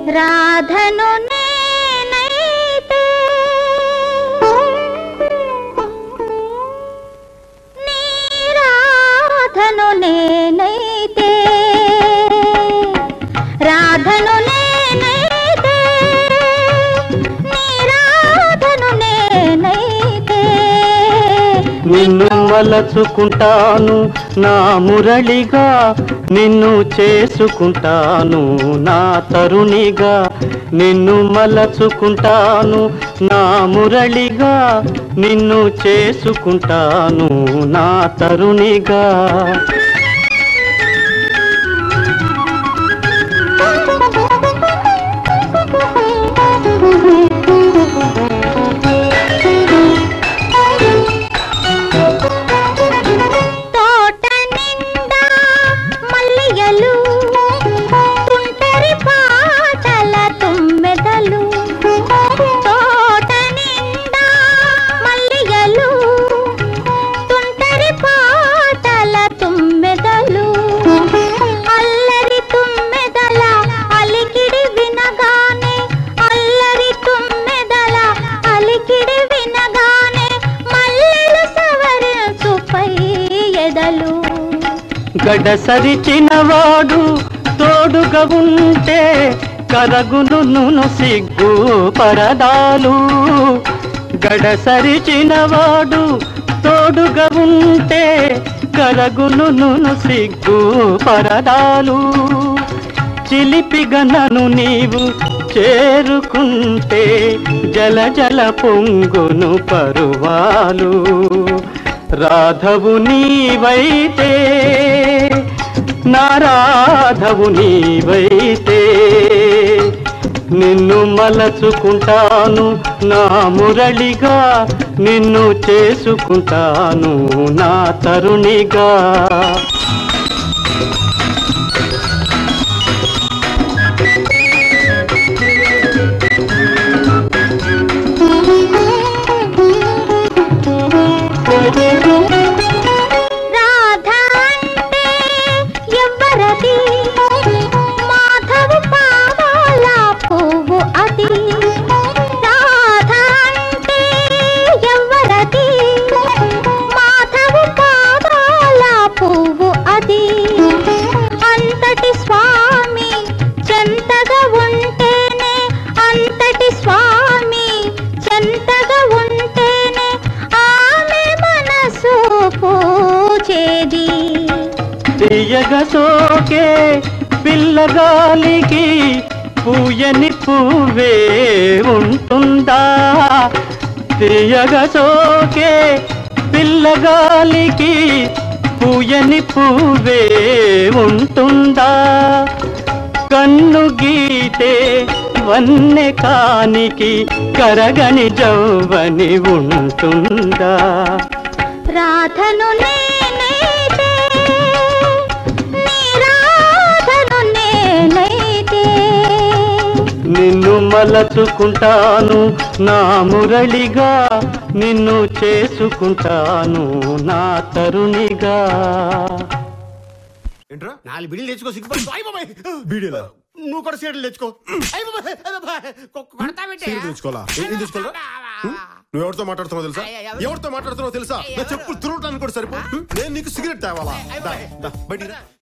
రాధను నేనైతే నీ రాధను నేనైతే రాధను నేనైతే నీ రాధను నేనైతే నిన్ను మలచుకుంటాను నా మురళిగా నిన్ను చేసుకుంటాను నా తరుణిగా నిన్ను మలచుకుంటాను నా మురళిగా నిన్ను చేసుకుంటాను నా తరుణిగా తోట నిండా మల్లెయలు తుంటరి పాటల తుమ్మెదలు తోట నిండా మల్లెయలు తుంటరి పాటల తుమ్మెదలు అల్లరి తుమ్మెదల అలికిడి వినగానే అల్లరి తుమ్మెదల అలికిడి వినగానే మల్లెలు సవరించు పై ఎదలు గడసరిచినవాడు తోడుగా ఉంటే కరగును నును సిగ్గు పరదాలు గడసరిచినవాడు తోడుగా ఉంటే కరగును నును సిగ్గు పరదాలు చిలిపిగా నన్ను నీవు చేరుకుంటే జల జల పొంగును పరువాలు రాధవు నీవైతే నా రాధవు నీవైతే నిన్ను మలచుకుంటాను నా మురళిగా నిన్ను చేసుకుంటాను నా తరుణిగా రాధ అంటే ఎవ్వరది మాధవు పాదాల పువ్వు అది రాధ అంటే ఎవ్వరది మాధవు పాదాల పువ్వు అది అంతటి స్వామి చెంతగా ఉంటేనే అంతటి స్వామి చెంతగా ఉంటేనే ఆమె మనసు పూచేది తీయగా సోకే పిల్లగాలికి పూయని పువ్వే ఉంటుందా తీయగా సోకే పిల్లగాలికి పూయని పువ్వే ఉంటుందా కన్ను గీతే వన్నె కానికి కరగని జవ్వని ఉంటుందా రాధను నేనైతే నీ రాధను నేనైతే నిన్ను మలచుకుంటాను నా మురళిగా నిన్ను చేసుకుంటాను నా తరుణిగా ఏంట్రా నాలుగు బిడీలు తెచ్చుకో సిగ్గుపడి అయ్య బాబాయ్ బీడీలా నువ్వు కూడా సీట్లు తెచ్చుకో అయ్య బాబాయ్ అయ్య బాబాయ్ కొ- కొడతావేంటి? సీట్లు తెచ్చుకోవాలా? ఏం- ఏం తెచ్చుకోవాలా? నువ్వు ఎవరితో మాట్లాడుతున్నావు తెలుసా ఎవరితో మాట్లాడుతున్నావు తెలుసా నా చెప్పులు తురవటానికి కూడా సరిపో నేను నీకు సిగరెట్ తేవాలా దా, దా, బయటికి రా.